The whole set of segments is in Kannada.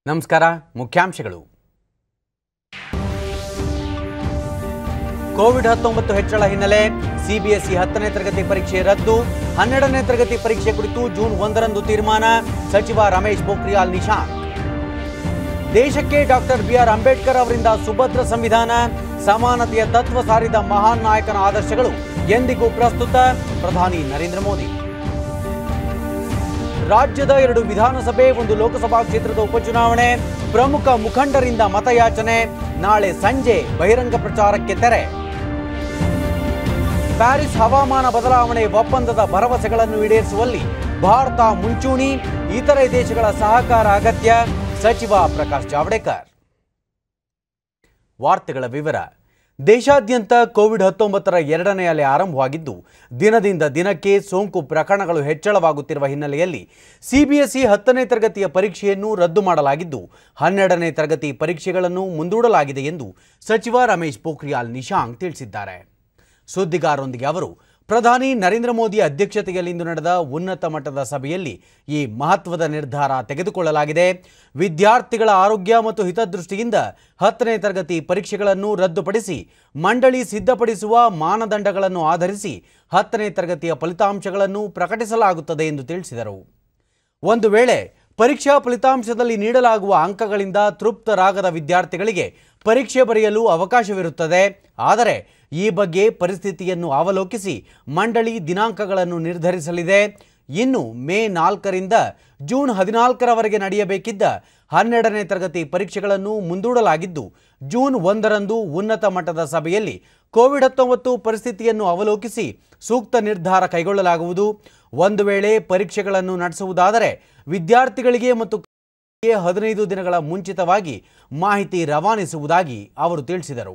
ನಮಸ್ಕಾರ ಮುಖ್ಯಾಂಶಗಳು ಕೋವಿಡ್ ಹತ್ತೊಂಬತ್ತು ಹೆಚ್ಚಳ ಹಿನ್ನೆಲೆ ಸಿಬಿಎಸ್ಇ ಹತ್ತನೇ ತರಗತಿ ಪರೀಕ್ಷೆ ರದ್ದು ಹನ್ನೆರಡನೇ ತರಗತಿ ಪರೀಕ್ಷೆ ಕುರಿತು ಜೂನ್ ಒಂದರಂದು ತೀರ್ಮಾನ ಸಚಿವ ರಮೇಶ್ ಪೋಖ್ರಿಯಾಲ್ ನಿಶಾಂಕ್ ದೇಶಕ್ಕೆ ಡಾಕ್ಟರ್ ಬಿಆರ್ ಅಂಬೇಡ್ಕರ್ ಅವರಿಂದ ಸುಭದ್ರ ಸಂವಿಧಾನ ಸಮಾನತೆಯ ತತ್ವ ಸಾರಿದ ಮಹಾನ್ ನಾಯಕನ ಆದರ್ಶಗಳು ಎಂದಿಗೂ ಪ್ರಸ್ತುತ ಪ್ರಧಾನಿ ನರೇಂದ್ರ ಮೋದಿ ರಾಜ್ಯದ ಎರಡು ವಿಧಾನಸಭೆ ಒಂದು ಲೋಕಸಭಾ ಕ್ಷೇತ್ರದ ಉಪಚುನಾವಣೆ ಪ್ರಮುಖ ಮುಖಂಡರಿಂದ ಮತಯಾಚನೆ ನಾಳೆ ಸಂಜೆ ಬಹಿರಂಗ ಪ್ರಚಾರಕ್ಕೆ ತೆರೆ ಪ್ಯಾರಿಸ್ ಹವಾಮಾನ ಬದಲಾವಣೆ ಒಪ್ಪಂದದ ಭರವಸೆಗಳನ್ನು ಈಡೇರಿಸುವಲ್ಲಿ ಭಾರತ ಮುಂಚೂಣಿ ಇತರೆ ದೇಶಗಳ ಸಹಕಾರ ಅಗತ್ಯ ಸಚಿವ ಪ್ರಕಾಶ್ ಜಾವಡೇಕರ್ ವಾರ್ತೆಗಳ ವಿವರ ದೇಶಾದ್ಯಂತ ಕೋವಿಡ್ ಹತ್ತೊಂಬತ್ತರ ಎರಡನೇ ಅಲೆ ಆರಂಭವಾಗಿದ್ದು ದಿನದಿಂದ ದಿನಕ್ಕೆ ಸೋಂಕು ಪ್ರಕರಣಗಳು ಹೆಚ್ಚಳವಾಗುತ್ತಿರುವ ಹಿನ್ನೆಲೆಯಲ್ಲಿ ಸಿಬಿಎಸ್ಇ ಹತ್ತನೇ ತರಗತಿಯ ಪರೀಕ್ಷೆಯನ್ನು ರದ್ದು ಮಾಡಲಾಗಿದ್ದು ಹನ್ನೆರಡನೇ ತರಗತಿ ಪರೀಕ್ಷೆಗಳನ್ನು ಮುಂದೂಡಲಾಗಿದೆ ಎಂದು ಸಚಿವ ರಮೇಶ್ ಪೋಖ್ರಿಯಾಲ್ ನಿಶಾಂಕ್ ತಿಳಿಸಿದ್ದಾರೆ ಸುದ್ದಿಗಾರರೊಂದಿಗೆ ಅವರು ಪ್ರಧಾನಿ ನರೇಂದ್ರ ಮೋದಿ ಅಧ್ಯಕ್ಷತೆಯಲ್ಲಿಂದು ನಡೆದ ಉನ್ನತ ಮಟ್ಟದ ಸಭೆಯಲ್ಲಿ ಈ ಮಹತ್ವದ ನಿರ್ಧಾರ ತೆಗೆದುಕೊಳ್ಳಲಾಗಿದೆ ವಿದ್ಯಾರ್ಥಿಗಳ ಆರೋಗ್ಯ ಮತ್ತು ಹಿತದೃಷ್ಟಿಯಿಂದ ಹತ್ತನೇ ತರಗತಿ ಪರೀಕ್ಷೆಗಳನ್ನು ರದ್ದುಪಡಿಸಿ ಮಂಡಳಿ ಸಿದ್ಧಪಡಿಸುವ ಮಾನದಂಡಗಳನ್ನು ಆಧರಿಸಿ ಹತ್ತನೇ ತರಗತಿಯ ಫಲಿತಾಂಶಗಳನ್ನು ಪ್ರಕಟಿಸಲಾಗುತ್ತದೆ ಎಂದು ತಿಳಿಸಿದರು ಒಂದು ವೇಳೆ ಪರೀಕ್ಷಾ ಫಲಿತಾಂಶದಲ್ಲಿ ನೀಡಲಾಗುವ ಅಂಕಗಳಿಂದ ತೃಪ್ತರಾಗದ ವಿದ್ಯಾರ್ಥಿಗಳಿಗೆ ಪರೀಕ್ಷೆ ಬರೆಯಲು ಅವಕಾಶವಿರುತ್ತದೆ ಆದರೆ ಈ ಬಗ್ಗೆ ಪರಿಸ್ಥಿತಿಯನ್ನು ಅವಲೋಕಿಸಿ ಮಂಡಳಿ ದಿನಾಂಕಗಳನ್ನು ನಿರ್ಧರಿಸಲಿದೆ ಇನ್ನು ಮೇ ನಾಲ್ಕರಿಂದ ಜೂನ್ ಹದಿನಾಲ್ಕರವರೆಗೆ ನಡೆಯಬೇಕಿದ್ದ ಹನ್ನೆರಡನೇ ತರಗತಿ ಪರೀಕ್ಷೆಗಳನ್ನು ಮುಂದೂಡಲಾಗಿದ್ದು ಜೂನ್ ಒಂದರಂದು ಉನ್ನತ ಮಟ್ಟದ ಸಭೆಯಲ್ಲಿ ಕೋವಿಡ್ ಹತ್ತೊಂಬತ್ತು ಪರಿಸ್ಥಿತಿಯನ್ನು ಅವಲೋಕಿಸಿ ಸೂಕ್ತ ನಿರ್ಧಾರ ಕೈಗೊಳ್ಳಲಾಗುವುದು ಒಂದು ವೇಳೆ ಪರೀಕ್ಷೆಗಳನ್ನು ನಡೆಸುವುದಾದರೆ ವಿದ್ಯಾರ್ಥಿಗಳಿಗೆ ಮತ್ತು ಹದಿನೈದು ದಿನಗಳ ಮುಂಚಿತವಾಗಿ ಮಾಹಿತಿ ರವಾನಿಸುವುದಾಗಿ ಅವರು ತಿಳಿಸಿದರು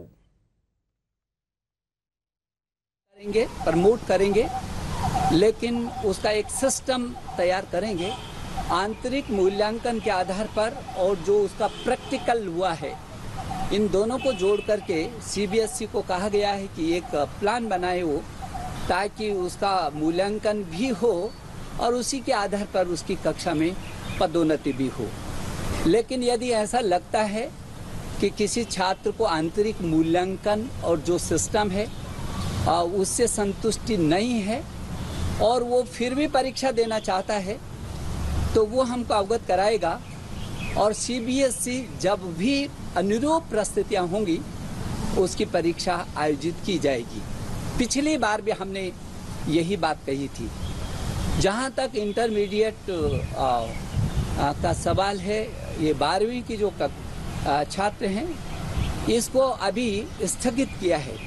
करेंगे प्रमोट करेंगे लेकिन उसका एक सिस्टम तैयार करेंगे आंतरिक मूल्यांकन के आधार पर और जो उसका प्रैक्टिकल हुआ है इन दोनों को जोड़ करके सीबीएसई को कहा गया है कि एक प्लान बनाए वो ताकि उसका मूल्यांकन भी हो और उसी के आधार पर उसकी कक्षा में पदोन्नति भी हो लेकिन यदि ऐसा लगता है कि किसी छात्र को आंतरिक मूल्यांकन और जो सिस्टम है आ, उससे संतुष्टि नहीं है और वो फिर भी परीक्षा देना चाहता है तो वो हमको अवगत कराएगा और सीबीएसई जब भी अनुरूप परिस्थितियाँ होंगी उसकी परीक्षा आयोजित की जाएगी पिछली बार भी हमने यही बात कही थी जहाँ तक इंटरमीडिएट आ, आ, का सवाल है ये बारहवीं की जो कक- आ, छात्र हैं इसको अभी स्थगित किया है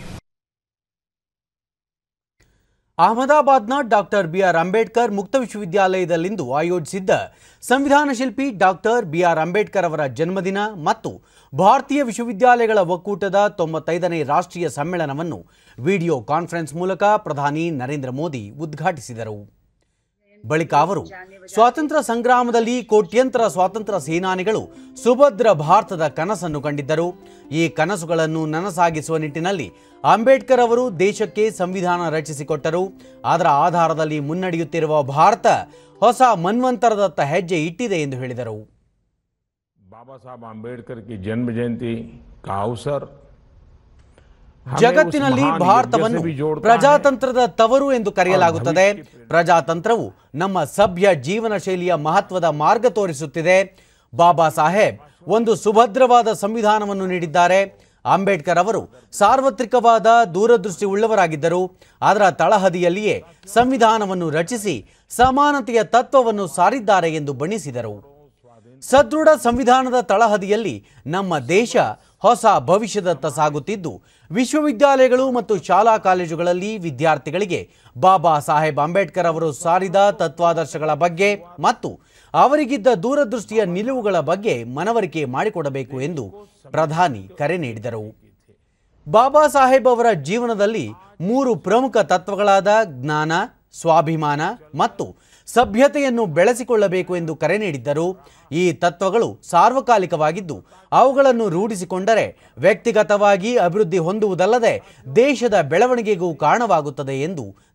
ಅಹಮದಾಬಾದ್ನ ಡಾಕ್ಟರ್ ಬಿಆರ್ ಅಂಬೇಡ್ಕರ್ ಮುಕ್ತ ವಿಶ್ವವಿದ್ಯಾಲಯದಲ್ಲಿಂದು ಆಯೋಜಿಸಿದ್ದ ಸಂವಿಧಾನ ಶಿಲ್ಪಿ ಡಾಕ್ಟರ್ ಬಿಆರ್ ಅಂಬೇಡ್ಕರ್ ಅವರ ಜನ್ಮದಿನ ಮತ್ತು ಭಾರತೀಯ ವಿಶ್ವವಿದ್ಯಾಲಯಗಳ ಒಕ್ಕೂಟದ ತೊಂಬತ್ತೈದನೇ ರಾಷ್ಟ್ರೀಯ ಸಮ್ಮೇಳನವನ್ನು ವಿಡಿಯೋ ಕಾನ್ಫರೆನ್ಸ್ ಮೂಲಕ ಪ್ರಧಾನಿ ನರೇಂದ್ರ ಮೋದಿ ಉದ್ಘಾಟಿಸಿದರು ಬಳಿಕ ಅವರು ಸ್ವಾತಂತ್ರ್ಯ ಸಂಗ್ರಾಮದಲ್ಲಿ ಕೋಟ್ಯಂತರ ಸ್ವಾತಂತ್ರ್ಯ ಸೇನಾನಿಗಳು ಸುಭದ್ರ ಭಾರತದ ಕನಸನ್ನು ಕಂಡಿದ್ದರು ಈ ಕನಸುಗಳನ್ನು ನನಸಾಗಿಸುವ ನಿಟ್ಟಿನಲ್ಲಿ ಅಂಬೇಡ್ಕರ್ ಅವರು ದೇಶಕ್ಕೆ ಸಂವಿಧಾನ ರಚಿಸಿಕೊಟ್ಟರು ಅದರ ಆಧಾರದಲ್ಲಿ ಮುನ್ನಡೆಯುತ್ತಿರುವ ಭಾರತ ಹೊಸ ಮನ್ವಂತರದತ್ತ ಹೆಜ್ಜೆ ಇಟ್ಟಿದೆ ಎಂದು ಹೇಳಿದರು बाबा साहब आम्बेडकर की जन्म जयंती का अवसर हमें उस ಜಗತ್ತಿನಲ್ಲಿ महान ಭಾರತವನ್ನು यज्ञ से भी जोड़ता है। ಪ್ರಜಾತಂತ್ರದ ತವರು ಎಂದು ಕರೆಯಲಾಗುತ್ತದೆ ಪ್ರಜಾತಂತ್ರವು ನಮ್ಮ ಸಭ್ಯ ಜೀವನ ಶೈಲಿಯ ಮಹತ್ವದ ಮಾರ್ಗ ತೋರಿಸುತ್ತಿದೆ ಬಾಬಾ ಸಾಹೇಬ್ ಒಂದು ಸುಭದ್ರವಾದ ಸಂವಿಧಾನವನ್ನು ನೀಡಿದ್ದಾರೆ ಅಂಬೇಡ್ಕರ್ ಅವರು ಸಾರ್ವತ್ರಿಕವಾದ ದೂರದೃಷ್ಟಿ ಉಳ್ಳವರಾಗಿದ್ದರು ಅದರ ತಳಹದಿಯಲ್ಲಿಯೇ ಸಂವಿಧಾನವನ್ನು ರಚಿಸಿ ಸಮಾನತೆಯ ತತ್ವವನ್ನು ಸಾರಿದ್ದಾರೆ ಎಂದು ಬಣ್ಣಿಸಿದರು ಸದೃಢ ಸಂವಿಧಾನದ ತಳಹದಿಯಲ್ಲಿ ನಮ್ಮ ದೇಶ ಹೊಸ ಭವಿಷ್ಯದತ್ತ ಸಾಗುತ್ತಿದ್ದು ವಿಶ್ವವಿದ್ಯಾಲಯಗಳು ಮತ್ತು ಶಾಲಾ ಕಾಲೇಜುಗಳಲ್ಲಿ ವಿದ್ಯಾರ್ಥಿಗಳಿಗೆ ಬಾಬಾ ಸಾಹೇಬ್ ಅಂಬೇಡ್ಕರ್ ಅವರು ಸಾರಿದ ತತ್ವಾದರ್ಶಗಳ ಬಗ್ಗೆ ಮತ್ತು ಅವರಿಗಿದ್ದ ದೂರದೃಷ್ಟಿಯ ನಿಲುವುಗಳ ಬಗ್ಗೆ ಮನವರಿಕೆ ಮಾಡಿಕೊಡಬೇಕು ಎಂದು ಪ್ರಧಾನಿ ಕರೆ ನೀಡಿದರು ಬಾಬಾ ಸಾಹೇಬ್ ಅವರ ಜೀವನದಲ್ಲಿ ಮೂರು ಪ್ರಮುಖ ತತ್ವಗಳಾದ ಜ್ಞಾನ ಸ್ವಾಭಿಮಾನ ಮತ್ತು ಸಭ್ಯತೆಯನ್ನು ಬೆಳೆಸಿಕೊಳ್ಳಬೇಕು ಎಂದು ಕರೆ ನೀಡಿದ್ದರು ಈ ತತ್ವಗಳು ಸಾರ್ವಕಾಲಿಕವಾಗಿದ್ದು ಅವುಗಳನ್ನು ರೂಢಿಸಿಕೊಂಡರೆ ವ್ಯಕ್ತಿಗತವಾಗಿ ಅಭಿವೃದ್ಧಿ ಹೊಂದುವುದಲ್ಲದೆ ದೇಶದ ಬೆಳವಣಿಗೆಗೂ ಕಾರಣವಾಗುತ್ತದೆ ಎಂದು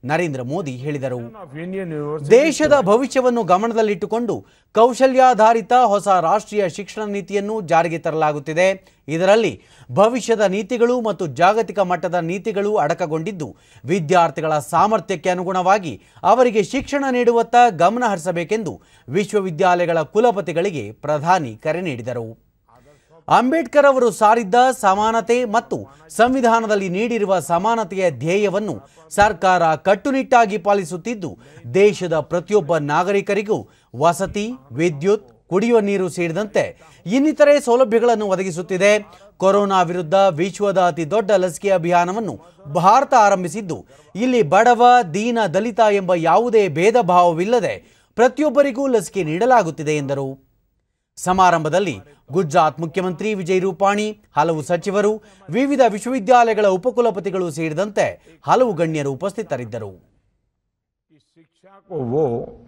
ನರೇಂದ್ರ ಮೋದಿ ಹೇಳಿದರು of Indian University ದೇಶದ ಭವಿಷ್ಯವನ್ನು ಗಮನದಲ್ಲಿಟ್ಟುಕೊಂಡು ಕೌಶಲ್ಯಾಧಾರಿತ ಹೊಸ ರಾಷ್ಟ್ರೀಯ ಶಿಕ್ಷಣ ನೀತಿಯನ್ನು ಜಾರಿಗೆ ತರಲಾಗುತ್ತಿದೆ ಇದರಲ್ಲಿ ಭವಿಷ್ಯದ ನೀತಿಗಳು ಮತ್ತು ಜಾಗತಿಕ ಮಟ್ಟದ ನೀತಿಗಳು ಅಡಕಗೊಂಡಿದ್ದು ವಿದ್ಯಾರ್ಥಿಗಳ ಸಾಮರ್ಥ್ಯಕ್ಕೆ ಅನುಗುಣವಾಗಿ ಅವರಿಗೆ ಶಿಕ್ಷಣ ನೀಡುವತ್ತ ಗಮನ ಹರಿಸಬೇಕೆಂದು ವಿಶ್ವವಿದ್ಯಾಲಯಗಳ ಕುಲಪತಿಗಳಿಗೆ ಪ್ರಧಾನಿ ಕರೆ ನೀಡಿದರು ಅಂಬೇಡ್ಕರ್ ಅವರು ಸಾರಿದ್ದ ಸಮಾನತೆ ಮತ್ತು ಸಂವಿಧಾನದಲ್ಲಿ ನೀಡಿರುವ ಸಮಾನತೆಯ ಧ್ಯೇಯವನ್ನು ಸರ್ಕಾರ ಕಟ್ಟುನಿಟ್ಟಾಗಿ ಪಾಲಿಸುತ್ತಿದ್ದು ದೇಶದ ಪ್ರತಿಯೊಬ್ಬ ನಾಗರಿಕರಿಗೂ ವಸತಿ ವಿದ್ಯುತ್ ಕುಡಿಯುವ ನೀರು ಸೇರಿದಂತೆ ಇನ್ನಿತರೆ ಸೌಲಭ್ಯಗಳನ್ನು ಒದಗಿಸುತ್ತಿದೆ ಕೊರೋನಾ ವಿರುದ್ಧ ವಿಶ್ವದ ಅತಿ ದೊಡ್ಡ ಲಸಿಕೆ ಅಭಿಯಾನವನ್ನು ಭಾರತ ಆರಂಭಿಸಿದ್ದು ಇಲ್ಲಿ ಬಡವ ದೀನ ದಲಿತ ಎಂಬ ಯಾವುದೇ ಭೇದ ಭಾವವಿಲ್ಲದೆ ಪ್ರತಿಯೊಬ್ಬರಿಗೂ ಲಸಿಕೆ ನೀಡಲಾಗುತ್ತಿದೆ ಎಂದರು ಸಮಾರಂಭದಲ್ಲಿ ಗುಜರಾತ್ ಮುಖ್ಯಮಂತ್ರಿ ವಿಜಯ್ ರೂಪಾಣಿ ಹಲವು ಸಚಿವರು ವಿವಿಧ ವಿಶ್ವವಿದ್ಯಾಲಯಗಳ ಉಪಕುಲಪತಿಗಳು ಸೇರಿದಂತೆ ಹಲವು ಗಣ್ಯರು ಉಪಸ್ಥಿತರಿದ್ದರು की शिक्षा को वो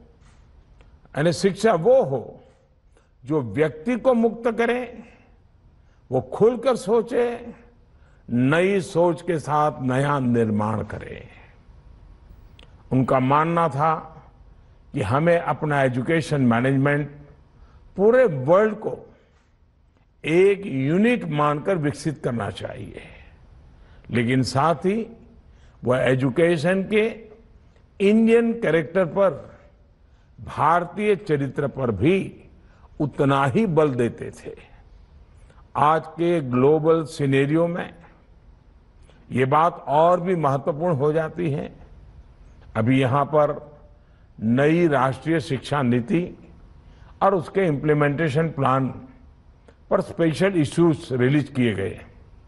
यानी शिक्षा वो हो जो व्यक्ति को मुक्त करे वो खुलकर सोचे नई सोच के साथ नया निर्माण करे उनका मानना था कि हमें अपना एजुकेशन मैनेजमेंट पूरे वर्ल्ड को एक यूनिट मानकर विकसित करना चाहिए लेकिन साथ ही वह एजुकेशन के इंडियन कैरेक्टर पर भारतीय चरित्र पर भी उतना ही बल देते थे आज के ग्लोबल सिनेरियो में ये बात और भी महत्वपूर्ण हो जाती है अभी यहां पर नई राष्ट्रीय शिक्षा नीति और उसके इम्प्लीमेंटेशन प्लान पर स्पेशल इश्यूज रिलीज किए गए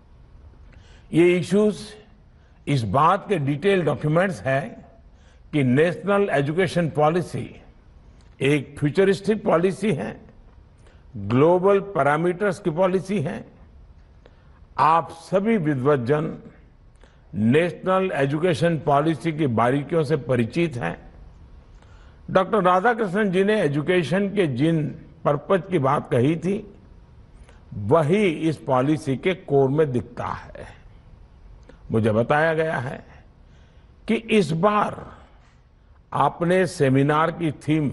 ये इश्यूज इस बात के डिटेल डॉक्यूमेंट्स हैं कि नेशनल एजुकेशन पॉलिसी एक फ्यूचरिस्टिक पॉलिसी है ग्लोबल पैरामीटर्स की पॉलिसी है आप सभी विद्वतजन नेशनल एजुकेशन पॉलिसी की बारीकियों से परिचित हैं डॉक्टर राधाकृष्णन जी ने एजुकेशन के जिन पर्पज की बात कही थी वही इस पॉलिसी के कोर में दिखता है मुझे बताया गया है कि इस बार आपने सेमिनार की थीम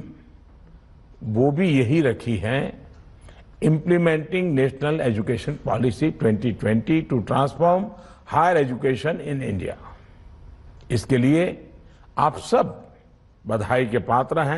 वो भी यही रखी है implementing national education policy 2020 to transform higher education in India इसके लिए आप सब बधाई के पात्र हैं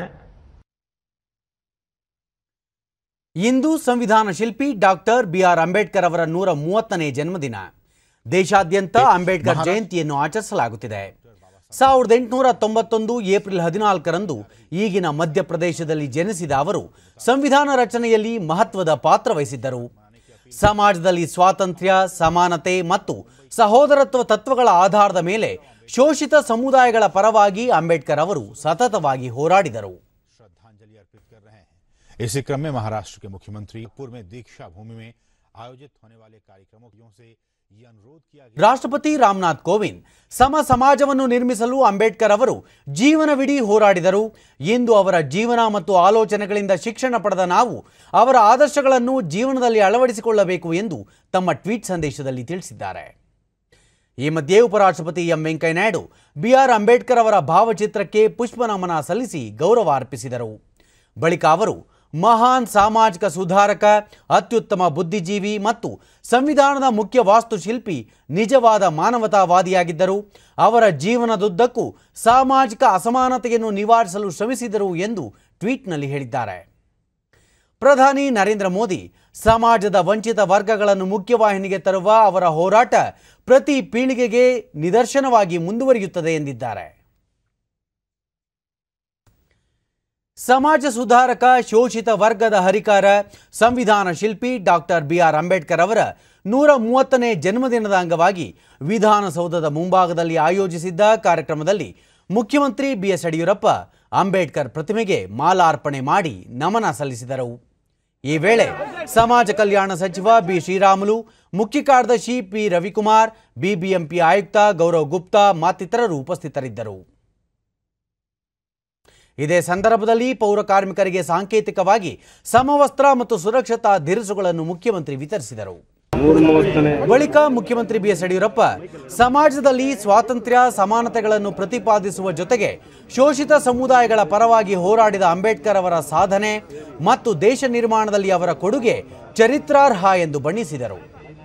ಇಂದು ಸಂವಿಧಾನ ಶಿಲ್ಪಿ ಡಾಕ್ಟರ್ ಬಿಆರ್ ಅಂಬೇಡ್ಕರ್ ಅವರ ನೂರ ಮೂವತ್ತನೇ ಜನ್ಮದಿನ ದೇಶಾದ್ಯಂತ ಅಂಬೇಡ್ಕರ್ ಜಯಂತಿಯನ್ನು ಆಚರಿಸಲಾಗುತ್ತಿದೆ ಸಾವಿರದ ಎಂಟುನೂರ ತೊಂಬತ್ತೊಂದು ಏಪ್ರಿಲ್ ಹದಿನಾಲ್ಕರಂದು ಈಗಿನ ಮಧ್ಯಪ್ರದೇಶದಲ್ಲಿ ಜನಿಸಿದ ಅವರು ಸಂವಿಧಾನ ರಚನೆಯಲ್ಲಿ ಮಹತ್ವದ ಪಾತ್ರ ವಹಿಸಿದ್ದರು ಸಮಾಜದಲ್ಲಿ ಸ್ವಾತಂತ್ರ್ಯ ಸಮಾನತೆ ಮತ್ತು ಸಹೋದರತ್ವ ತತ್ವಗಳ ಆಧಾರದ ಮೇಲೆ ಶೋಷಿತ ಸಮುದಾಯಗಳ ಪರವಾಗಿ ಅಂಬೇಡ್ಕರ್ ಅವರು ಸತತವಾಗಿ ಹೋರಾಡಿದರು श्रद्धांजलि अर्पित कर रहे हैं इसी क्रम में महाराष्ट्र के मुख्यमंत्री पुर में दीक्षा भूमि में आयोजित होने वाले कार्यक्रमों से ये अनुरोध किया गया ರಾಷ್ಟ್ರಪತಿ ರಾಮನಾಥ್ ಕೋವಿಂದ್ ಸಮ ಸಮಾಜವನ್ನು ನಿರ್ಮಿಸಲು ಅಂಬೇಡ್ಕರ್ ಅವರು ಜೀವನವಿಡೀ ಹೋರಾಡಿದರು ಇಂದು ಅವರ ಜೀವನ ಮತ್ತು ಆಲೋಚನೆಗಳಿಂದ ಶಿಕ್ಷಣ ಪಡೆದ ನಾವು ಅವರ ಆದರ್ಶಗಳನ್ನು ಜೀವನದಲ್ಲಿ ಅಳವಡಿಸಿಕೊಳ್ಳಬೇಕು ಎಂದು ತಮ್ಮ ಟ್ವೀಟ್ ಸಂದೇಶದಲ್ಲಿ ತಿಳಿಸಿದ್ದಾರೆ ಈ ಮಧ್ಯೆ ಉಪರಾಷ್ಟ್ರಪತಿ ಎಂ ವೆಂಕಯ್ಯನಾಯ್ಡು ಬಿಆರ್ ಅಂಬೇಡ್ಕರ್ ಅವರ ಭಾವಚಿತ್ರಕ್ಕೆ ಪುಷ್ಪನಮನ ಸಲ್ಲಿಸಿ ಗೌರವ ಅರ್ಪಿಸಿದರು ಬಳಿಕ ಅವರು ಮಹಾನ್ ಸಾಮಾಜಿಕ ಸುಧಾರಕ ಅತ್ಯುತ್ತಮ ಬುದ್ಧಿಜೀವಿ ಮತ್ತು ಸಂವಿಧಾನದ ಮುಖ್ಯ ವಾಸ್ತುಶಿಲ್ಪಿ ನಿಜವಾದ ಮಾನವತಾವಾದಿಯಾಗಿದ್ದರು ಅವರ ಜೀವನದುದ್ದಕ್ಕೂ ಸಾಮಾಜಿಕ ಅಸಮಾನತೆಯನ್ನು ನಿವಾರಿಸಲು ಶ್ರಮಿಸಿದರು ಎಂದು ಟ್ವೀಟ್ನಲ್ಲಿ ಹೇಳಿದ್ದಾರೆ ಪ್ರಧಾನಿ ನರೇಂದ್ರ ಮೋದಿ ಸಮಾಜದ ವಂಚಿತ ವರ್ಗಗಳನ್ನು ಮುಖ್ಯವಾಹಿನಿಗೆ ತರುವ ಅವರ ಹೋರಾಟ ಪ್ರತಿ ಪೀಳಿಗೆಗೆ ನಿದರ್ಶನವಾಗಿ ಮುಂದುವರಿಯುತ್ತದೆ ಎಂದಿದ್ದಾರೆ ಸಮಾಜ ಸುಧಾರಕ ಶೋಷಿತ ವರ್ಗದ ಹರಿಕಾರ ಸಂವಿಧಾನ ಶಿಲ್ಪಿ ಡಾಕ್ಟರ್ ಬಿಆರ್ ಅಂಬೇಡ್ಕರ್ ಅವರ ನೂರ ಮೂವತ್ತನೇ ಜನ್ಮದಿನದ ಅಂಗವಾಗಿ ವಿಧಾನಸೌಧದ ಮುಂಭಾಗದಲ್ಲಿ ಆಯೋಜಿಸಿದ್ದ ಕಾರ್ಯಕ್ರಮದಲ್ಲಿ ಮುಖ್ಯಮಂತ್ರಿ ಬಿಎಸ್ ಯಡಿಯೂರಪ್ಪ ಅಂಬೇಡ್ಕರ್ ಪ್ರತಿಮೆಗೆ ಮಾಲಾರ್ಪಣೆ ಮಾಡಿ ನಮನ ಸಲ್ಲಿಸಿದರು ಈ ವೇಳೆ ಸಮಾಜ ಕಲ್ಯಾಣ ಸಚಿವ ಬಿ ಶ್ರೀರಾಮುಲು ಮುಖ್ಯ ಕಾರ್ಯದರ್ಶಿ ಪಿ ರವಿಕುಮಾರ್ ಬಿಬಿಎಂಪಿ ಆಯುಕ್ತ ಗೌರವ್ ಗುಪ್ತಾ ಮತ್ತಿತರರು ಉಪಸ್ಥಿತರಿದ್ದರು ಇದೇ ಸಂದರ್ಭದಲ್ಲಿ ಪೌರ ಕಾರ್ಮಿಕರಿಗೆ ಸಾಂಕೇತಿಕವಾಗಿ ಸಮವಸ್ತ್ರ ಮತ್ತು ಸುರಕ್ಷತಾ ದಿರಿಸುಗಳನ್ನು ಮುಖ್ಯಮಂತ್ರಿ ವಿತರಿಸಿದರು ಬಳಿಕ ಮುಖ್ಯಮಂತ್ರಿ ಬಿಎಸ್ ಯಡಿಯೂರಪ್ಪ ಸಮಾಜದಲ್ಲಿ ಸ್ವಾತಂತ್ರ್ಯ ಸಮಾನತೆಗಳನ್ನು ಪ್ರತಿಪಾದಿಸುವ ಜೊತೆಗೆ ಶೋಷಿತ ಸಮುದಾಯಗಳ ಪರವಾಗಿ ಹೋರಾಡಿದ ಅಂಬೇಡ್ಕರ್ ಅವರ ಸಾಧನೆ ಮತ್ತು ದೇಶ ನಿರ್ಮಾಣದಲ್ಲಿ ಅವರ ಕೊಡುಗೆ ಚರಿತ್ರಾರ್ಹ ಎಂದು ಬಣ್ಣಿಸಿದರು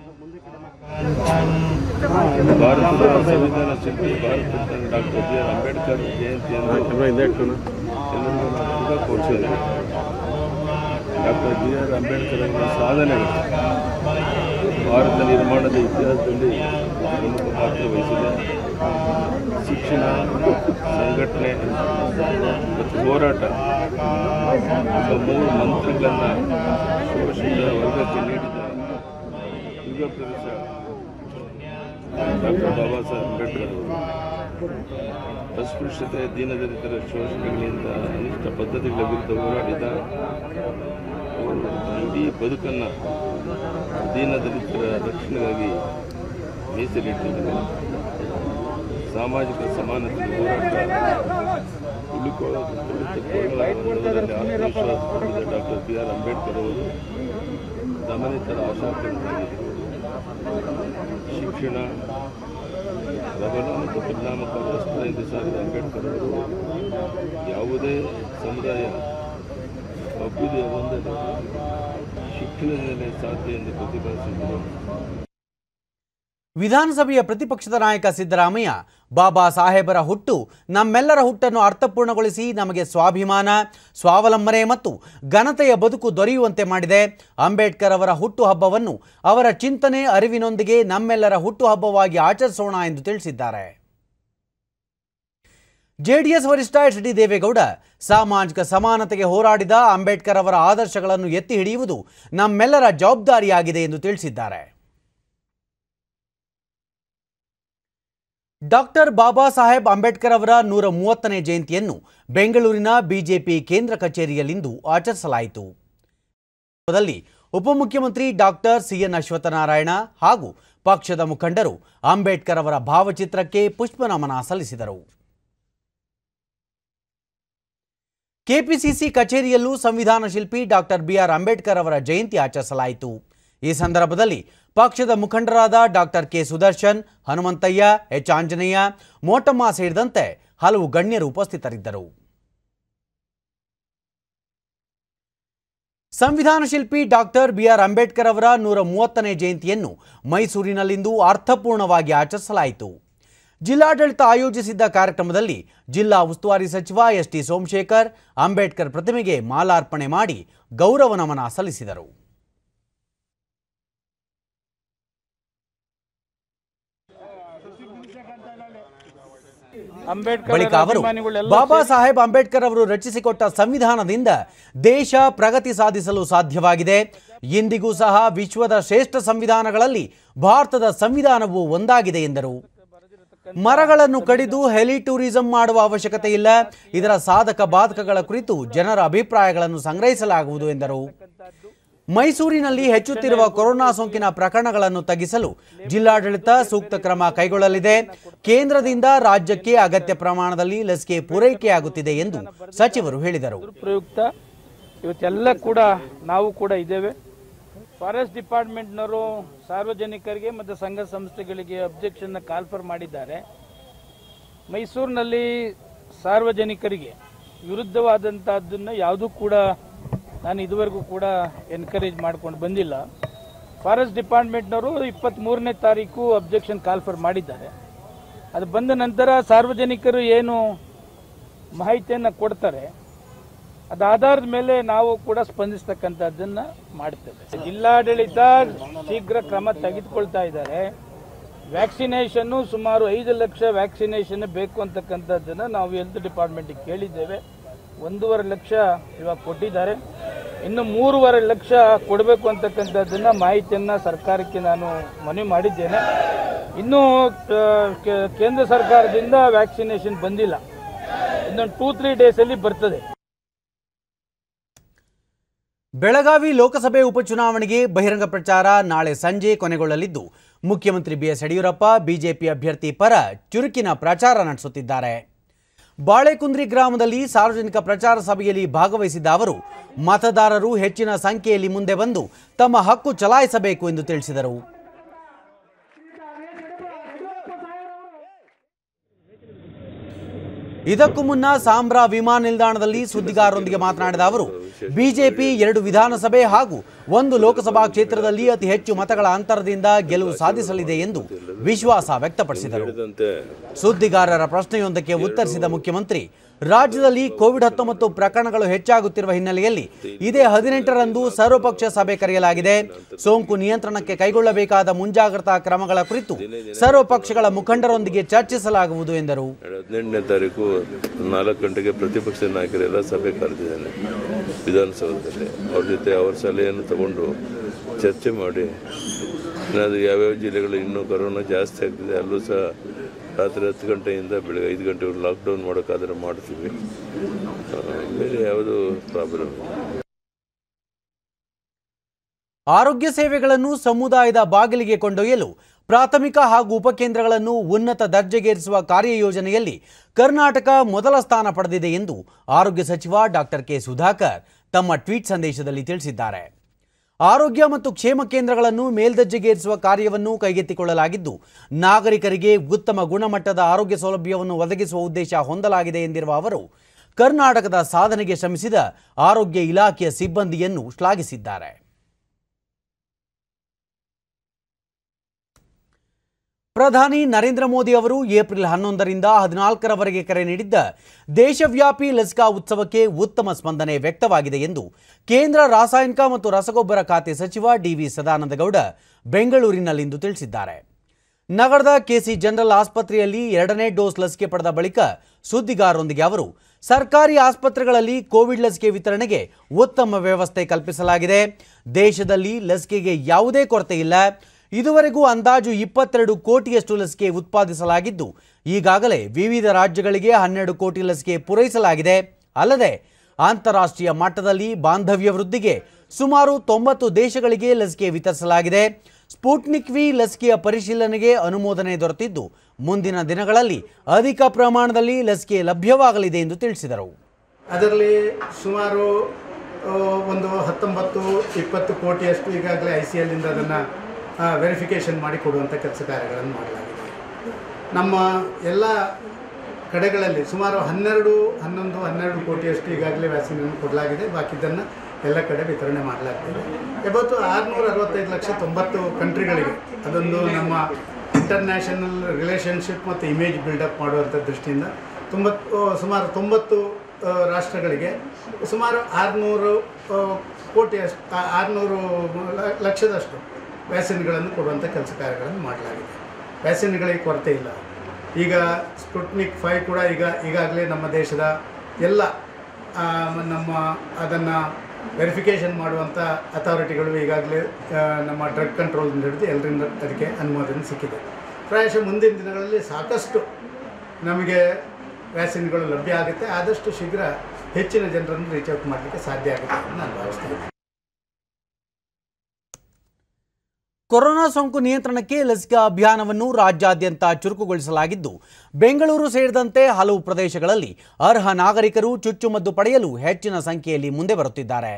ಭಾರತದ ಸಂವಿಧಾನ ಶಿಲ್ಪಿ Bharat doctor B R Ambedkar ಜಯಂತಿಯನ್ನು ಎಲ್ಲರಿಗೂ ನಾನು ಶುಭ ಕೋರಿಸಿದ್ದೇನೆ ಡಾಕ್ಟರ್ ಬಿ ಆರ್ ಅಂಬೇಡ್ಕರ್ ಅವರ ಸಾಧನೆಗಳು ಭಾರತ ನಿರ್ಮಾಣದ ಇತಿಹಾಸದಲ್ಲಿ ಪ್ರಮುಖ ಪಾತ್ರ ವಹಿಸಿದೆ ಶಿಕ್ಷಣ ಸಂಘಟನೆ ಮತ್ತು ಹೋರಾಟ ಎಂಬ ಮೂರು ಮಂತ್ರಗಳನ್ನು ಶೋಷಿತ ವರ್ಗಕ್ಕೆ ನೀಡಿದ ಯುಗ ಪ್ರವೇಶ ಡಾಕ್ಟರ್ ಬಾಬಾ ಸಾಹೇಬ್ ಅಂಬೇಡ್ಕರ್ ಅವರು ಅಸ್ಪೃಶ್ಯತೆ ದೀನದಲಿತರ ಶೋಷಣೆಗಳಿಂದ ಅನಿಷ್ಟ ಪದ್ಧತಿಗಳ ವಿರುದ್ಧ ಹೋರಾಡಿದ ಅವರು ತನ್ನ ಇಡೀ ಬದುಕನ್ನು ದೀನದಲಿತರ ರಕ್ಷಣೆಗಾಗಿ ಮೀಸಲಿಟ್ಟಿದ್ದಾರೆ ಸಾಮಾಜಿಕ ಸಮಾನತೆ ಹೋರಾಟ ಉಳಿಕೊಳ್ಳೋದು ಕುಳಿತುಕೊಳ್ಳುವುದರಲ್ಲಿ ಆತ್ಮವಿಶ್ವಾಸ ಹೊಂದಿದ ಡಾಕ್ಟರ್ ಬಿ ಆರ್ ಅಂಬೇಡ್ಕರ್ ಅವರು ದಮನಿತರ ಆಶಾಕಾಂಕ್ಷಿಯಾಗಿದ್ದರು ಶಿಕ್ಷಣ ಪ್ರಬಲ ಮತ್ತು ಪರಿಣಾಮಕಾರಿ ವಸ್ತ್ರದಿಂದ ಸಾರಿದ ಅಂಬೇಡ್ಕರ್ ಅವರು ಯಾವುದೇ ಸಮುದಾಯ ಅಭ್ಯುದಯ ಹೊಂದಲು ಶಿಕ್ಷಣದಿಂದಲೇ ಸಾಧ್ಯ ಎಂದು ಪ್ರತಿಪಾದಿಸಿದರು ವಿಧಾನಸಭೆಯ ಪ್ರತಿಪಕ್ಷದ ನಾಯಕ ಸಿದ್ದರಾಮಯ್ಯ ಬಾಬಾ ಸಾಹೇಬರ ಹುಟ್ಟು ನಮ್ಮೆಲ್ಲರ ಹುಟ್ಟನ್ನು ಅರ್ಥಪೂರ್ಣಗೊಳಿಸಿ ನಮಗೆ ಸ್ವಾಭಿಮಾನ ಸ್ವಾವಲಂಬನೆ ಮತ್ತು ಘನತೆಯ ಬದುಕು ದೊರೆಯುವಂತೆ ಮಾಡಿದೆ ಅಂಬೇಡ್ಕರ್ ಅವರ ಹುಟ್ಟುಹಬ್ಬವನ್ನು ಅವರ ಚಿಂತನೆ ಅರಿವಿನೊಂದಿಗೆ ನಮ್ಮೆಲ್ಲರ ಹುಟ್ಟುಹಬ್ಬವಾಗಿ ಆಚರಿಸೋಣ ಎಂದು ತಿಳಿಸಿದ್ದಾರೆ ಜೆಡಿಎಸ್ ವರಿಷ್ಠ ಎಚ್ ಡಿ ದೇವೇಗೌಡ ಸಾಮಾಜಿಕ ಸಮಾನತೆಗೆ ಹೋರಾಡಿದ ಅಂಬೇಡ್ಕರ್ ಅವರ ಆದರ್ಶಗಳನ್ನು ಎತ್ತಿ ಹಿಡಿಯುವುದು ನಮ್ಮೆಲ್ಲರ ಜವಾಬ್ದಾರಿಯಾಗಿದೆ ಎಂದು ತಿಳಿಸಿದ್ದಾರೆ ಡಾಕ್ಟರ್ ಬಾಬಾ ಸಾಹೇಬ್ ಅಂಬೇಡ್ಕರ್ ಅವರ ನೂರ ಮೂವತ್ತನೇ ಜಯಂತಿಯನ್ನು ಬೆಂಗಳೂರಿನ ಬಿಜೆಪಿ ಕೇಂದ್ರ ಕಚೇರಿಯಲ್ಲಿಂದು ಆಚರಿಸಲಾಯಿತು ದಲ್ಲಿ ಉಪಮುಖ್ಯಮಂತ್ರಿ ಡಾಕ್ಟರ್ ಸಿಎನ್ ಅಶ್ವತ್ಥನಾರಾಯಣ ಹಾಗೂ ಪಕ್ಷದ ಮುಖಂಡರು ಅಂಬೇಡ್ಕರ್ ಅವರ ಭಾವಚಿತ್ರಕ್ಕೆ ಪುಷ್ಪನಮನ ಸಲ್ಲಿಸಿದರು ಕೆಪಿಸಿಸಿ ಕಚೇರಿಯಲ್ಲೂ ಸಂವಿಧಾನ ಶಿಲ್ಪಿ ಡಾಕ್ಟರ್ ಬಿಆರ್ ಅಂಬೇಡ್ಕರ್ ಅವರ ಜಯಂತಿ ಆಚರಿಸಲಾಯಿತು ಈ ಸಂದರ್ಭದಲ್ಲಿ ಪಕ್ಷದ ಮುಖಂಡರಾದ doctor K Sudarshan Hanumanthaiah H Anjaneya Motamma ಸೇರಿದಂತೆ ಹಲವು ಗಣ್ಯರು ಉಪಸ್ಥಿತರಿದ್ದರು ಸಂವಿಧಾನ ಶಿಲ್ಪಿ ಡಾಕ್ಟರ್ ಬಿಆರ್ ಅಂಬೇಡ್ಕರ್ ಅವರ ನೂರ ಮೂವತ್ತನೇ ಜಯಂತಿಯನ್ನು ಮೈಸೂರಿನಲ್ಲಿಂದು ಅರ್ಥಪೂರ್ಣವಾಗಿ ಆಚರಿಸಲಾಯಿತು ಜಿಲ್ಲಾಡಳಿತ ಆಯೋಜಿಸಿದ್ದ ಕಾರ್ಯಕ್ರಮದಲ್ಲಿ ಜಿಲ್ಲಾ ಉಸ್ತುವಾರಿ ಸಚಿವ ಎಸ್ ಟಿ ಸೋಮಶೇಖರ್ ಅಂಬೇಡ್ಕರ್ ಪ್ರತಿಮೆಗೆ ಮಾಲಾರ್ಪಣೆ ಮಾಡಿ ಗೌರವ ನಮನ ಸಲ್ಲಿಸಿದರು ಬಳಿಕ ಅವರು ಬಾಬಾ ಸಾಹೇಬ್ ಅಂಬೇಡ್ಕರ್ ಅವರು ರಚಿಸಿಕೊಟ್ಟ ಸಂವಿಧಾನದಿಂದ ದೇಶ ಪ್ರಗತಿ ಸಾಧಿಸಲು ಸಾಧ್ಯವಾಗಿದೆ ಇಂದಿಗೂ ಸಹ ವಿಶ್ವದ ಶ್ರೇಷ್ಠ ಸಂವಿಧಾನಗಳಲ್ಲಿ ಭಾರತದ ಸಂವಿಧಾನವು ಒಂದಾಗಿದೆ ಎಂದರು ಮರಗಳನ್ನು ಕಡಿದು ಹೆಲಿ ಟೂರಿಸಂ ಮಾಡುವ ಅವಶ್ಯಕತೆ ಇಲ್ಲ ಇದರ ಸಾಧಕ ಬಾಧಕಗಳ ಕುರಿತು ಜನರ ಅಭಿಪ್ರಾಯಗಳನ್ನು ಸಂಗ್ರಹಿಸಲಾಗುವುದು ಎಂದರು ಮೈಸೂರಿನಲ್ಲಿ ಹೆಚ್ಚುತ್ತಿರುವ ಕೊರೋನಾ ಸೋಂಕಿನ ಪ್ರಕರಣಗಳನ್ನು ತಗ್ಗಿಸಲು ಜಿಲ್ಲಾಡಳಿತ ಸೂಕ್ತ ಕ್ರಮ ಕೈಗೊಳ್ಳಲಿದೆ ಕೇಂದ್ರದಿಂದ ರಾಜ್ಯಕ್ಕೆ ಅಗತ್ಯ ಪ್ರಮಾಣದಲ್ಲಿ ಲಸಿಕೆ ಪೂರೈಕೆಯಾಗುತ್ತಿದೆ ಎಂದು ಸಚಿವರು ಹೇಳಿದರು ಪ್ರಯುಕ್ತ ಇವತ್ತೆಲ್ಲ ಕೂಡ ನಾವು ಕೂಡ ಇದ್ದೇವೆ ಫಾರೆಸ್ಟ್ ಡಿಪಾರ್ಟ್ಮೆಂಟ್ನವರು ಸಾರ್ವಜನಿಕರಿಗೆ ಮತ್ತು ಸಂಘ ಸಂಸ್ಥೆಗಳಿಗೆ ಅಬ್ಜೆಕ್ಷನ್ನ ಕಾಲ್ಫರ್ ಮಾಡಿದ್ದಾರೆ ಮೈಸೂರಿನಲ್ಲಿ ಸಾರ್ವಜನಿಕರಿಗೆ ವಿರುದ್ಧವಾದಂಥದ್ದನ್ನು ಯಾವುದೂ ಕೂಡ ನಾನು ಇದುವರೆಗೂ ಕೂಡ ಎನ್ಕರೇಜ್ ಮಾಡ್ಕೊಂಡು ಬಂದಿಲ್ಲ ಫಾರೆಸ್ಟ್ ಡಿಪಾರ್ಟ್ಮೆಂಟ್ನವರು ಇಪ್ಪತ್ತ್ಮೂರನೇ ತಾರೀಕು ಅಬ್ಜೆಕ್ಷನ್ ಕಾಲ್ಫರ್ ಮಾಡಿದ್ದಾರೆ ಅದು ಬಂದ ನಂತರ ಸಾರ್ವಜನಿಕರು ಏನು ಮಾಹಿತಿಯನ್ನು ಕೊಡ್ತಾರೆ ಅದ ಆಧಾರದ ಮೇಲೆ ನಾವು ಕೂಡ ಸ್ಪಂದಿಸ್ತಕ್ಕಂಥದ್ದನ್ನ ಮಾಡ್ತೇವೆ ಜಿಲ್ಲಾಡಳಿತ ಶೀಘ್ರ ಕ್ರಮ ತೆಗೆದುಕೊಳ್ತಾ ಇದ್ದಾರೆ ವ್ಯಾಕ್ಸಿನೇಷನ್ನು ಸುಮಾರು ಐದು ಲಕ್ಷ ವ್ಯಾಕ್ಸಿನೇಷನ್ ಬೇಕು ಅಂತಕ್ಕಂಥದ್ದನ್ನು ನಾವು ಹೆಲ್ತ್ ಡಿಪಾರ್ಟ್ಮೆಂಟಿಗೆ ಕೇಳಿದ್ದೇವೆ ಒಂದೂವರೆ ಲಕ್ಷ ಇವಾಗ ಕೊಟ್ಟಿದ್ದಾರೆ ಇನ್ನು ಮೂರುವರೆ ಲಕ್ಷ ಕೊಡಬೇಕು ಅಂತಕ್ಕಂಥದ್ದನ್ನ ಮಾಹಿತಿಯನ್ನು ಸರ್ಕಾರಕ್ಕೆ ನಾನು ಮನವಿ ಮಾಡಿದ್ದೇನೆ ಇನ್ನೂ ಆ, ಕೇ- ಕೇಂದ್ರ ಸರ್ಕಾರದಿಂದ ವ್ಯಾಕ್ಸಿನೇಷನ್ ಬಂದಿಲ್ಲ ಇನ್ನೊಂದು ಟೂ ತ್ರೀ ಡೇಸಲ್ಲಿ ಬರ್ತದೆ ಬೆಳಗಾವಿ ಲೋಕಸಭೆ ಉಪಚುನಾವಣೆಗೆ ಬಹಿರಂಗ ಪ್ರಚಾರ ನಾಳೆ ಸಂಜೆ ಕೊನೆಗೊಳ್ಳಲಿದ್ದು ಮುಖ್ಯಮಂತ್ರಿ ಬಿಎಸ್ ಯಡಿಯೂರಪ್ಪ ಬಿಜೆಪಿ ಅಭ್ಯರ್ಥಿ ಪರ ಚುರುಕಿನ ಪ್ರಚಾರ ನಡೆಸುತ್ತಿದ್ದಾರೆ ಬಾಳೆಕುಂದ್ರಿ ಗ್ರಾಮದಲ್ಲಿ ಸಾರ್ವಜನಿಕ ಪ್ರಚಾರ ಸಭೆಯಲ್ಲಿ ಭಾಗವಹಿಸಿದ್ದ ಅವರು ಮತದಾರರು ಹೆಚ್ಚಿನ ಸಂಖ್ಯೆಯಲ್ಲಿ ಮುಂದೆ ಬಂದು ತಮ್ಮ ಹಕ್ಕು ಚಲಾಯಿಸಬೇಕು ಎಂದು ತಿಳಿಸಿದರು ಇದಕ್ಕೂ ಮುನ್ನ ಸಾಂಬ್ರಾ ವಿಮಾನ ನಿಲ್ದಾಣದಲ್ಲಿ ಸುದ್ದಿಗಾರರೊಂದಿಗೆ ಮಾತನಾಡಿದ ಅವರು ಬಿಜೆಪಿ ಎರಡು ವಿಧಾನಸಭೆ ಹಾಗೂ ಒಂದು ಲೋಕಸಭಾ ಕ್ಷೇತ್ರದಲ್ಲಿ ಅತಿ ಹೆಚ್ಚು ಮತಗಳ ಅಂತರದಿಂದ ಗೆಲುವು ಸಾಧಿಸಲಿದೆ ಎಂದು ವಿಶ್ವಾಸ ವ್ಯಕ್ತಪಡಿಸಿದರು ಹೇಳಿದಂತೆ ಸುದ್ದಿಗಾರರ ಪ್ರಶ್ನೆಯೊಂದಕ್ಕೆ ಉತ್ತರಿಸಿದ ಮುಖ್ಯಮಂತ್ರಿ ರಾಜ್ಯದಲ್ಲಿ ಕೋವಿಡ್ ಹತ್ತೊಂಬತ್ತು ಪ್ರಕರಣಗಳು ಹೆಚ್ಚಾಗುತ್ತಿರುವ ಹಿನ್ನೆಲೆಯಲ್ಲಿ ಇದೇ ಹದಿನೆಂಟರಂದು ಸರ್ವಪಕ್ಷ ಸಭೆ ಕರೆಯಲಾಗಿದೆ ಸೋಂಕು ನಿಯಂತ್ರಣಕ್ಕೆ ಕೈಗೊಳ್ಳಬೇಕಾದ ಮುಂಜಾಗ್ರತಾ ಕ್ರಮಗಳ ಕುರಿತು ಸರ್ವಪಕ್ಷಗಳ ಮುಖಂಡರೊಂದಿಗೆ ಚರ್ಚಿಸಲಾಗುವುದು ಎಂದರು ಹದಿನೆಂಟನೇ ತಾರೀಕು ನಾಲ್ಕು ಗಂಟೆಗೆ ಪ್ರತಿಪಕ್ಷ ನಾಯಕರೆಲ್ಲ ಸಭೆ ಕರೆದಿದ್ದೇನೆ ವಿಧಾನಸೌಧದಲ್ಲಿ ಅವ್ರ ಜೊತೆ ಅವ್ರ ಸಲಹೆಯನ್ನು ತಗೊಂಡು ಚರ್ಚೆ ಮಾಡಿ ಏನಾದರೂ ಯಾವ್ಯಾವ ಜಿಲ್ಲೆಗಳು ಇನ್ನೂ ಕೊರೋನಾ ಜಾಸ್ತಿ ಆಗ್ತಿದೆ ಅಲ್ಲೂ ಸಹ ರಾತ್ರಿ ಹತ್ತು ಗಂಟೆಯಿಂದ ಬೆಳಗ್ಗೆ ಐದು ಗಂಟೆವರೆಗೆ ಲಾಕ್ಡೌನ್ ಮಾಡೋಕ್ಕಾದ್ರೆ ಮಾಡ್ತೀವಿ ಆ, ಬೇರೆ ಯಾವುದು ಪ್ರಾಬ್ಲಮ್ ಆರೋಗ್ಯ ಸೇವೆಗಳನ್ನು ಸಮುದಾಯದ ಬಾಗಿಲಿಗೆ ಕೊಂಡೊಯ್ಯಲು ಪ್ರಾಥಮಿಕ ಹಾಗೂ ಉಪಕೇಂದ್ರಗಳನ್ನು ಉನ್ನತ ದರ್ಜೆಗೇರಿಸುವ ಕಾರ್ಯಯೋಜನೆಯಲ್ಲಿ ಕರ್ನಾಟಕ ಮೊದಲ ಸ್ಥಾನ ಪಡೆದಿದೆ ಎಂದು ಆರೋಗ್ಯ ಸಚಿವ ಡಾಕ್ಟರ್ ಕೆ ಸುಧಾಕರ್ ತಮ್ಮ ಟ್ವೀಟ್ ಸಂದೇಶದಲ್ಲಿ ತಿಳಿಸಿದ್ದಾರೆ ಆರೋಗ್ಯ ಮತ್ತು ಕ್ಷೇಮ ಕೇಂದ್ರಗಳನ್ನು ಮೇಲ್ದರ್ಜೆಗೇರಿಸುವ ಕಾರ್ಯವನ್ನು ಕೈಗೆತ್ತಿಕೊಳ್ಳಲಾಗಿದ್ದು ನಾಗರಿಕರಿಗೆ ಉತ್ತಮ ಗುಣಮಟ್ಟದ ಆರೋಗ್ಯ ಸೌಲಭ್ಯವನ್ನು ಒದಗಿಸುವ ಉದ್ದೇಶ ಹೊಂದಲಾಗಿದೆ ಎಂದಿರುವ ಅವರು ಕರ್ನಾಟಕದ ಸಾಧನೆಗೆ ಶ್ರಮಿಸಿದ ಆರೋಗ್ಯ ಇಲಾಖೆಯ ಸಿಬ್ಬಂದಿಯನ್ನು ಶ್ಲಾಘಿಸಿದ್ದಾರೆ ಪ್ರಧಾನಿ ನರೇಂದ್ರ ಮೋದಿ ಅವರು ಏಪ್ರಿಲ್ ಹನ್ನೊಂದರಿಂದ ಹದಿನಾಲ್ಕರವರೆಗೆ ಕರೆ ನೀಡಿದ್ದ ದೇಶವ್ಯಾಪಿ ಲಸಿಕಾ ಉತ್ಸವಕ್ಕೆ ಉತ್ತಮ ಸ್ಪಂದನೆ ವ್ಯಕ್ತವಾಗಿದೆ ಎಂದು ಕೇಂದ್ರ ರಾಸಾಯನಿಕ ಮತ್ತು ರಸಗೊಬ್ಬರ ಖಾತೆ ಸಚಿವ ಡಿವಿ ಸದಾನಂದಗೌಡ ಬೆಂಗಳೂರಿನಲ್ಲಿಂದು ತಿಳಿಸಿದ್ದಾರೆ ನಗರದ ಕೆಸಿ ಜನರಲ್ ಆಸ್ಪತ್ರೆಯಲ್ಲಿ ಎರಡನೇ ಡೋಸ್ ಲಸಿಕೆ ಪಡೆದ ಬಳಿಕ ಸುದ್ದಿಗಾರರೊಂದಿಗೆ ಅವರು ಸರ್ಕಾರಿ ಆಸ್ಪತ್ರೆಗಳಲ್ಲಿ ಕೋವಿಡ್ ಲಸಿಕೆ ವಿತರಣೆಗೆ ಉತ್ತಮ ವ್ಯವಸ್ಥೆ ಕಲ್ಪಿಸಲಾಗಿದೆ ದೇಶದಲ್ಲಿ ಲಸಿಕೆಗೆ ಯಾವುದೇ ಕೊರತೆ ಇಲ್ಲ ಇದುವರೆಗೂ ಅಂದಾಜು ಇಪ್ಪತ್ತೆರಡು ಕೋಟಿಯಷ್ಟು ಲಸಿಕೆ ಉತ್ಪಾದಿಸಲಾಗಿದ್ದು ಈಗಾಗಲೇ ವಿವಿಧ ರಾಜ್ಯಗಳಿಗೆ ಹನ್ನೆರಡು ಕೋಟಿ ಲಸಿಕೆ ಪೂರೈಸಲಾಗಿದೆ ಅಲ್ಲದೆ ಅಂತಾರಾಷ್ಟ್ರೀಯ ಮಟ್ಟದಲ್ಲಿ ಬಾಂಧವ್ಯ ವೃದ್ಧಿಗೆ ಸುಮಾರು ತೊಂಬತ್ತು ದೇಶಗಳಿಗೆ ಲಸಿಕೆ ವಿತರಿಸಲಾಗಿದೆ ಸ್ಪುಟ್ನಿಕ್ ವಿ ಲಸಿಕೆಯ ಪರಿಶೀಲನೆಗೆ ಅನುಮೋದನೆ ದೊರೆತಿದ್ದು ಮುಂದಿನ ದಿನಗಳಲ್ಲಿ ಅಧಿಕ ಪ್ರಮಾಣದಲ್ಲಿ ಲಸಿಕೆ ಲಭ್ಯವಾಗಲಿದೆ ಎಂದು ತಿಳಿಸಿದರು ಅದರಲ್ಲಿ ಸುಮಾರು ಆ, ಒಂದು ಹತ್ತೊಂಬತ್ತು ಇಪ್ಪತ್ತು ಕೋಟಿಯಷ್ಟು ಈಗಾಗಲೇ ಐ ಸಿ ಎಲ್ಲಿಂದ ಅದನ್ನು ವೆರಿಫಿಕೇಷನ್ ಮಾಡಿ ಕೊಡುವಂಥ ಕೆಲಸ ಕಾರ್ಯಗಳನ್ನು ಮಾಡಲಾಗಿದೆ ನಮ್ಮ ಎಲ್ಲ ಕಡೆಗಳಲ್ಲಿ ಸುಮಾರು ಹನ್ನೆರಡು ಹನ್ನೊಂದು ಹನ್ನೆರಡು ಕೋಟಿಯಷ್ಟು ಈಗಾಗಲೇ ವ್ಯಾಕ್ಸಿನನ್ನು ಕೊಡಲಾಗಿದೆ ಬಾಕಿದ್ದನ್ನು ಎಲ್ಲ ಕಡೆ ವಿತರಣೆ ಮಾಡಲಾಗ್ತಿದೆ ಇವತ್ತು ಆರುನೂರ ಅರವತ್ತೈದು ಲಕ್ಷ ತೊಂಬತ್ತು ಕಂಟ್ರಿಗಳಿಗೆ ಅದೊಂದು ನಮ್ಮ ಇಂಟರ್ನ್ಯಾಷನಲ್ ರಿಲೇಷನ್ಶಿಪ್ ಮತ್ತು ಇಮೇಜ್ ಬಿಲ್ಡಪ್ ಮಾಡುವಂಥ ದೃಷ್ಟಿಯಿಂದ ತೊಂಬತ್ತು ಸುಮಾರು ತೊಂಬತ್ತು ಆ, ರಾಷ್ಟ್ರಗಳಿಗೆ ಸುಮಾರು ಆರುನೂರು ಕೋಟಿಯಷ್ಟು ಆರುನೂರು ಲಕ್ಷದಷ್ಟು ವ್ಯಾಕ್ಸಿನ್ಗಳನ್ನು ಕೊಡುವಂಥ ಕೆಲಸ ಕಾರ್ಯಗಳನ್ನು ಮಾಡಲಾಗಿದೆ ವ್ಯಾಕ್ಸಿನ್ಗಳಿಗೆ ಕೊರತೆ ಇಲ್ಲ ಈಗ ಸ್ಪುಟ್ನಿಕ್ ಫೈವ್ ಕೂಡ ಈಗ ಈಗಾಗಲೇ ನಮ್ಮ ದೇಶದ ಎಲ್ಲ ಆ, ನಮ್ಮ ಅದನ್ನು ವೆರಿಫಿಕೇಷನ್ ಮಾಡುವಂಥ ಅಥಾರಿಟಿಗಳು ಈಗಾಗಲೇ ಆ, ನಮ್ಮ ಡ್ರಗ್ ಕಂಟ್ರೋಲ್ನಿಂದ ಹಿಡಿದು ಎಲ್ಲರಿಂದ ಅದಕ್ಕೆ ಅನುಮೋದನೆ ಸಿಕ್ಕಿದೆ ಪ್ರಾಯಶಃ ಮುಂದಿನ ದಿನಗಳಲ್ಲಿ ಸಾಕಷ್ಟು ನಮಗೆ ವ್ಯಾಕ್ಸಿನ್ಗಳು ಲಭ್ಯ ಆಗುತ್ತೆ ಆದಷ್ಟು ಶೀಘ್ರ ಹೆಚ್ಚಿನ ಜನರನ್ನು ರೀಚ್ ಔಟ್ ಮಾಡಲಿಕ್ಕೆ ಸಾಧ್ಯ ಆಗುತ್ತೆ ಅಂತ ನಾನು ಭಾವಿಸ್ತೇನೆ ಕೊರೋನಾ ಸೋಂಕು ನಿಯಂತ್ರಣಕ್ಕೆ ಲಸಿಕಾ ಅಭಿಯಾನವನ್ನು ರಾಜ್ಯಾದ್ಯಂತ ಚುರುಕುಗೊಳಿಸಲಾಗಿದ್ದು ಬೆಂಗಳೂರು ಸೇರಿದಂತೆ ಹಲವು ಪ್ರದೇಶಗಳಲ್ಲಿ ಅರ್ಹ ನಾಗರಿಕರು ಚುಚ್ಚುಮದ್ದು ಪಡೆಯಲು ಹೆಚ್ಚಿನ ಸಂಖ್ಯೆಯಲ್ಲಿ ಮುಂದೆ ಬರುತ್ತಿದ್ದಾರೆ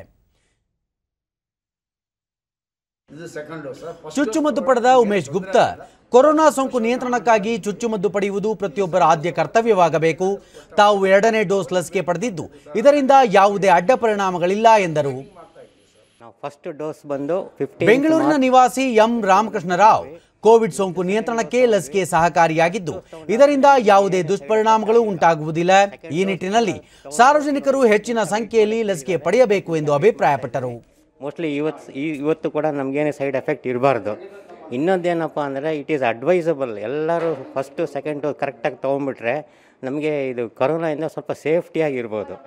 ಚುಚ್ಚುಮದ್ದು ಪಡೆದ ಉಮೇಶ್ ಗುಪ್ತಾ ಕೊರೋನಾ ಸೋಂಕು ನಿಯಂತ್ರಣಕ್ಕಾಗಿ ಚುಚ್ಚುಮದ್ದು ಪಡೆಯುವುದು ಪ್ರತಿಯೊಬ್ಬರ ಆದ್ಯ ಕರ್ತವ್ಯವಾಗಬೇಕು ತಾವು ಎರಡನೇ ಡೋಸ್ ಲಸಿಕೆ ಪಡೆದಿದ್ದು ಇದರಿಂದ ಯಾವುದೇ ಅಡ್ಡ ಪರಿಣಾಮಗಳಿಲ್ಲ ಎಂದರು ನಾವು ಫಸ್ಟ್ ಡೋಸ್ ಬಂದು ಫಿಫ್ಟಿ ಬೆಂಗಳೂರಿನ ನಿವಾಸಿ ಎಂ ರಾಮಕೃಷ್ಣ ರಾವ್ ಕೋವಿಡ್ ಸೋಂಕು ನಿಯಂತ್ರಣಕ್ಕೆ ಲಸಿಕೆ ಸಹಕಾರಿಯಾಗಿದ್ದು ಇದರಿಂದ ಯಾವುದೇ ದುಷ್ಪರಿಣಾಮಗಳು ಉಂಟಾಗುವುದಿಲ್ಲ ಈ ನಿಟ್ಟಿನಲ್ಲಿ ಸಾರ್ವಜನಿಕರು ಹೆಚ್ಚಿನ ಸಂಖ್ಯೆಯಲ್ಲಿ ಲಸಿಕೆ ಪಡೆಯಬೇಕು ಎಂದು ಅಭಿಪ್ರಾಯಪಟ್ಟರು ಮೋಸ್ಟ್ಲಿ ಇವತ್ತು ಈ ಇವತ್ತು ಕೂಡ ನಮಗೇನೆ ಸೈಡ್ ಎಫೆಕ್ಟ್ ಇರಬಾರ್ದು ಇನ್ನೊಂದೇನಪ್ಪ ಅಂದರೆ ಇಟ್ ಈಸ್ ಅಡ್ವೈಸಬಲ್ ಎಲ್ಲರೂ ಫಸ್ಟು ಸೆಕೆಂಡ್ ಡೋಸ್ ಕರೆಕ್ಟಾಗಿ ತೊಗೊಂಡ್ಬಿಟ್ರೆ ನಮಗೆ ಇದು ಕೊರೋನಾಯಿಂದ ಸ್ವಲ್ಪ ಸೇಫ್ಟಿಯಾಗಿರ್ಬೋದು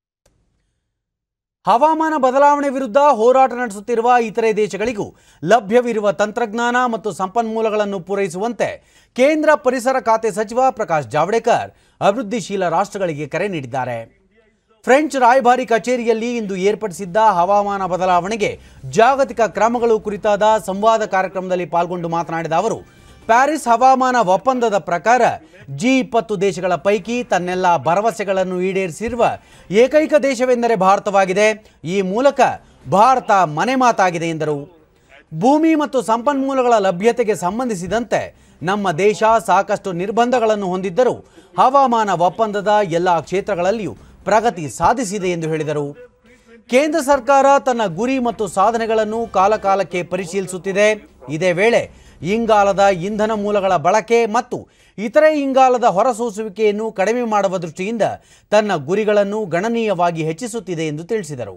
ಹವಾಮಾನ ಬದಲಾವಣೆ ವಿರುದ್ಧ ಹೋರಾಟ ನಡೆಸುತ್ತಿರುವ ಇತರೆ ದೇಶಗಳಿಗೂ ಲಭ್ಯವಿರುವ ತಂತ್ರಜ್ಞಾನ ಮತ್ತು ಸಂಪನ್ಮೂಲಗಳನ್ನು ಪೂರೈಸುವಂತೆ ಕೇಂದ್ರ ಪರಿಸರ ಖಾತೆ ಸಚಿವ ಪ್ರಕಾಶ್ ಜಾವಡೇಕರ್ ಅಭಿವೃದ್ಧಿಶೀಲ ರಾಷ್ಟ್ರಗಳಿಗೆ ಕರೆ ನೀಡಿದ್ದಾರೆ ಫ್ರೆಂಚ್ ರಾಯಭಾರಿ ಕಚೇರಿಯಲ್ಲಿ ಇಂದು ಏರ್ಪಡಿಸಿದ್ದ ಹವಾಮಾನ ಬದಲಾವಣೆಗೆ ಜಾಗತಿಕ ಕ್ರಮಗಳು ಕುರಿತಾದ ಸಂವಾದ ಕಾರ್ಯಕ್ರಮದಲ್ಲಿ ಪಾಲ್ಗೊಂಡು ಮಾತನಾಡಿದ ಅವರು ಪ್ಯಾರಿಸ್ ಹವಾಮಾನ ಒಪ್ಪಂದದ ಪ್ರಕಾರ ಜಿ ಇಪ್ಪತ್ತು ದೇಶಗಳ ಪೈಕಿ ತನ್ನೆಲ್ಲ ಭರವಸೆಗಳನ್ನು ಈಡೇರಿಸಿರುವ ಏಕೈಕ ದೇಶವೆಂದರೆ ಭಾರತವಾಗಿದೆ ಈ ಮೂಲಕ ಭಾರತ ಮನೆ ಮಾತಾಗಿದೆ ಎಂದರು ಭೂಮಿ ಮತ್ತು ಸಂಪನ್ಮೂಲಗಳ ಲಭ್ಯತೆಗೆ ಸಂಬಂಧಿಸಿದಂತೆ ನಮ್ಮ ದೇಶ ಸಾಕಷ್ಟು ನಿರ್ಬಂಧಗಳನ್ನು ಹೊಂದಿದ್ದರೂ ಹವಾಮಾನ ಒಪ್ಪಂದದ ಎಲ್ಲ ಕ್ಷೇತ್ರಗಳಲ್ಲಿಯೂ ಪ್ರಗತಿ ಸಾಧಿಸಿದೆ ಎಂದು ಹೇಳಿದರು ಕೇಂದ್ರ ಸರ್ಕಾರ ತನ್ನ ಗುರಿ ಮತ್ತು ಸಾಧನೆಗಳನ್ನು ಕಾಲಕಾಲಕ್ಕೆ ಪರಿಶೀಲಿಸುತ್ತಿದೆ ಇದೇ ವೇಳೆ ಇಂಗಾಲದ ಇಂಧನ ಮೂಲಗಳ ಬಳಕೆ ಮತ್ತು ಇತರೆ ಇಂಗಾಲದ ಹೊರಸೂಸುವಿಕೆಯನ್ನು ಕಡಿಮೆ ಮಾಡುವ ದೃಷ್ಟಿಯಿಂದ ತನ್ನ ಗುರಿಗಳನ್ನು ಗಣನೀಯವಾಗಿ ಹೆಚ್ಚಿಸುತ್ತಿದೆ ಎಂದು ತಿಳಿಸಿದರು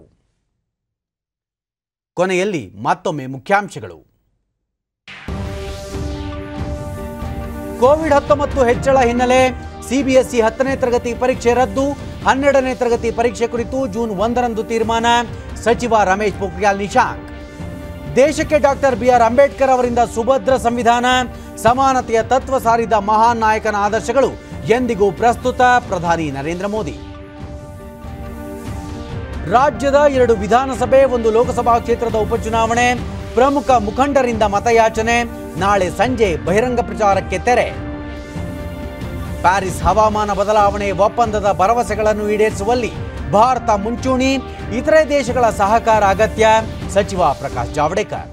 ಕೊನೆಯಲ್ಲಿ ಮತ್ತೊಮ್ಮೆ ಮುಖ್ಯಾಂಶಗಳು ಕೋವಿಡ್ ಹತ್ತೊಂಬತ್ತು ಹೆಚ್ಚಳ ಹಿನ್ನೆಲೆ ಸಿಬಿಎಸ್ಇ ಹತ್ತನೇ ತರಗತಿ ಪರೀಕ್ಷೆ ರದ್ದು ಹನ್ನೆರಡನೇ ತರಗತಿ ಪರೀಕ್ಷೆ ಕುರಿತು ಜೂನ್ ಒಂದರಂದು ತೀರ್ಮಾನ ಸಚಿವ ರಮೇಶ್ ಪೋಖ್ರಿಯಾಲ್ ನಿಶಾಂಕ್ ದೇಶಕ್ಕೆ ಡಾಕ್ಟರ್ ಬಿಆರ್ ಅಂಬೇಡ್ಕರ್ ಅವರಿಂದ ಸುಭದ್ರ ಸಂವಿಧಾನ ಸಮಾನತೆಯ ತತ್ವ ಸಾರಿದ ಮಹಾನ್ ನಾಯಕನ ಆದರ್ಶಗಳು ಎಂದಿಗೂ ಪ್ರಸ್ತುತ ಪ್ರಧಾನಿ ನರೇಂದ್ರ ಮೋದಿ ರಾಜ್ಯದ ಎರಡು ವಿಧಾನಸಭೆ ಒಂದು ಲೋಕಸಭಾ ಕ್ಷೇತ್ರದ ಉಪಚುನಾವಣೆ ಪ್ರಮುಖ ಮುಖಂಡರಿಂದ ಮತಯಾಚನೆ ನಾಳೆ ಸಂಜೆ ಬಹಿರಂಗ ಪ್ರಚಾರಕ್ಕೆ ತೆರೆ ಪ್ಯಾರಿಸ್ ಹವಾಮಾನ ಬದಲಾವಣೆ ಒಪ್ಪಂದದ ಭರವಸೆಗಳನ್ನು ಈಡೇರಿಸುವಲ್ಲಿ ಭಾರತ ಮುಂಚೂಣಿ ಇತರೆ ದೇಶಗಳ ಸಹಕಾರ ಅಗತ್ಯ ಸಚಿವ ಪ್ರಕಾಶ್ ಜಾವಡೇಕರ್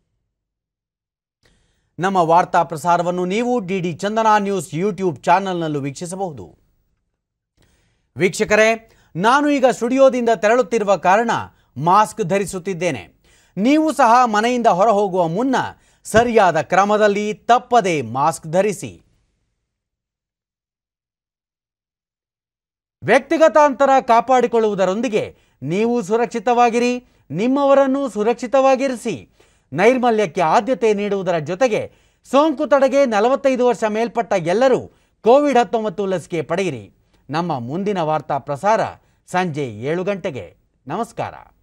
ನಮ್ಮ ವಾರ್ತಾ ಪ್ರಸಾರವನ್ನು ನೀವು ಡಿಡಿ ಚಂದನ ನ್ಯೂಸ್ ಯೂಟ್ಯೂಬ್ ಚಾನೆಲ್ನಲ್ಲೂ ವೀಕ್ಷಿಸಬಹುದು ವೀಕ್ಷಕರೇ ನಾನು ಈಗ ಸ್ಟುಡಿಯೋದಿಂದ ತೆರಳುತ್ತಿರುವ ಕಾರಣ ಮಾಸ್ಕ್ ಧರಿಸುತ್ತಿದ್ದೇನೆ ನೀವು ಸಹ ಮನೆಯಿಂದ ಹೊರ ಹೋಗುವ ಮುನ್ನ ಸರಿಯಾದ ಕ್ರಮದಲ್ಲಿ ತಪ್ಪದೆ ಮಾಸ್ಕ್ ಧರಿಸಿ ವ್ಯಕ್ತಿಗತ ಅಂತರ ಕಾಪಾಡಿಕೊಳ್ಳುವುದರೊಂದಿಗೆ ನೀವು ಸುರಕ್ಷಿತವಾಗಿರಿ ನಿಮ್ಮವರನ್ನು ಸುರಕ್ಷಿತವಾಗಿರಿಸಿ ನೈರ್ಮಲ್ಯಕ್ಕೆ ಆದ್ಯತೆ ನೀಡುವುದರ ಜೊತೆಗೆ ಸೋಂಕು ತಡೆಗೆ ನಲವತ್ತೈದು ವರ್ಷ ಮೇಲ್ಪಟ್ಟ ಎಲ್ಲರೂ ಕೋವಿಡ್ ಹತ್ತೊಂಬತ್ತು ಲಸಿಕೆ ಪಡೆಯಿರಿ ನಮ್ಮ ಮುಂದಿನ ವಾರ್ತಾ ಪ್ರಸಾರ ಸಂಜೆ ಏಳು ಗಂಟೆಗೆ ನಮಸ್ಕಾರ